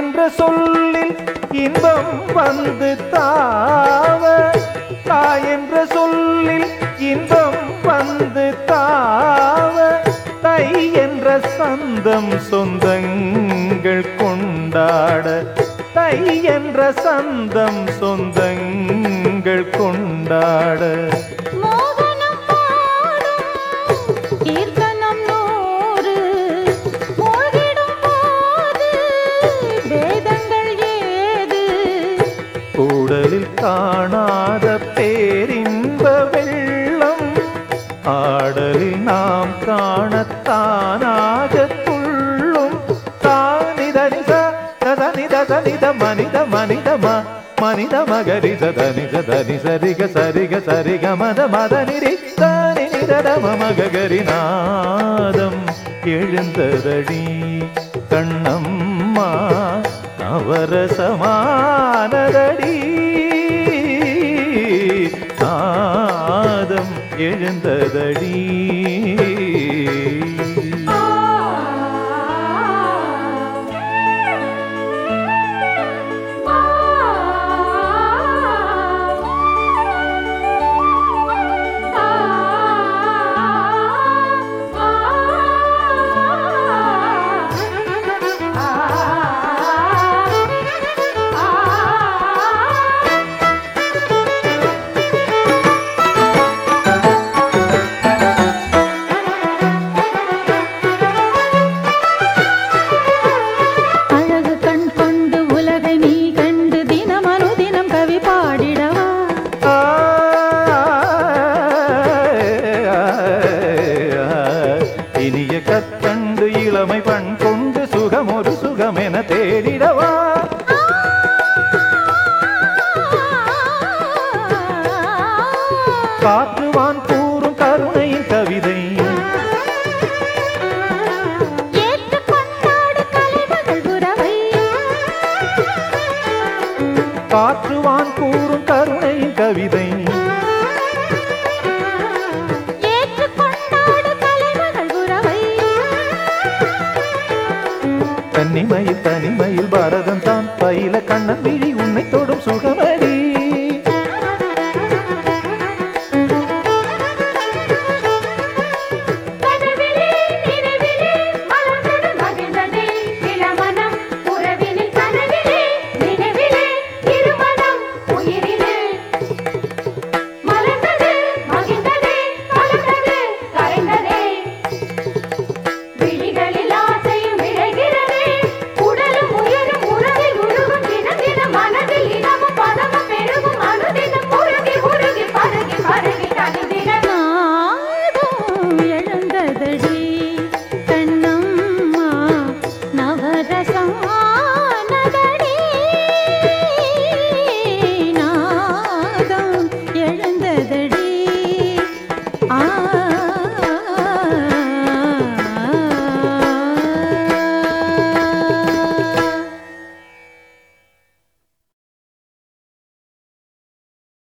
என்ற சொல்லில் இன்பம் வந்து தாவ தாய் என்ற சொல்லில் இன்பம் வந்து தாவ தை என்ற சந்தம் சொந்தங்கள் கொண்டாட தை என்ற சந்தம் சொந்தங்கள் கொண்டாட மோகனம் பாடும் கீர்த்தனம் நூறு மூழ்கிடும் போது வேதங்கள் ஏது கூடலில் காணாத பேரின்ப வெள்ளம் ஆடலில் நாம் காணத்தானாக துள்ளும் தானிதனித தனித தனித மனித மனிதம மனித மகரித தனித தனி சரிக சரிக சரிக மத மத நிரி தானி நிதம மகரி நாதம் எழுந்ததடி கண்ணம்மா நவரசமானதடி நாதம் எழுந்ததடி அழகு கண் கொண்டு உலகை நீ கண்டு தினம் அனுதினம் கவி பாடிடவா ஆ, இனிய கற்கண்டு இளமை பண் கொண்டு சுகம் ஒரு சுகம் என தேடிடவா காற்றுவான் கூறும் கருணையின் கவிதை ஏற்றுக் கொண்டாடு கலைமகள் உறவை காற்றுவான் கூறும் கருணையின் கவிதை ஏற்றுக் கொண்டாடு கலைமகள் உறவை தனிமையில் தனிமையில் பாரதம் தான் பயில கண்ணன் விழி உன்னை தொடும் சுகமடி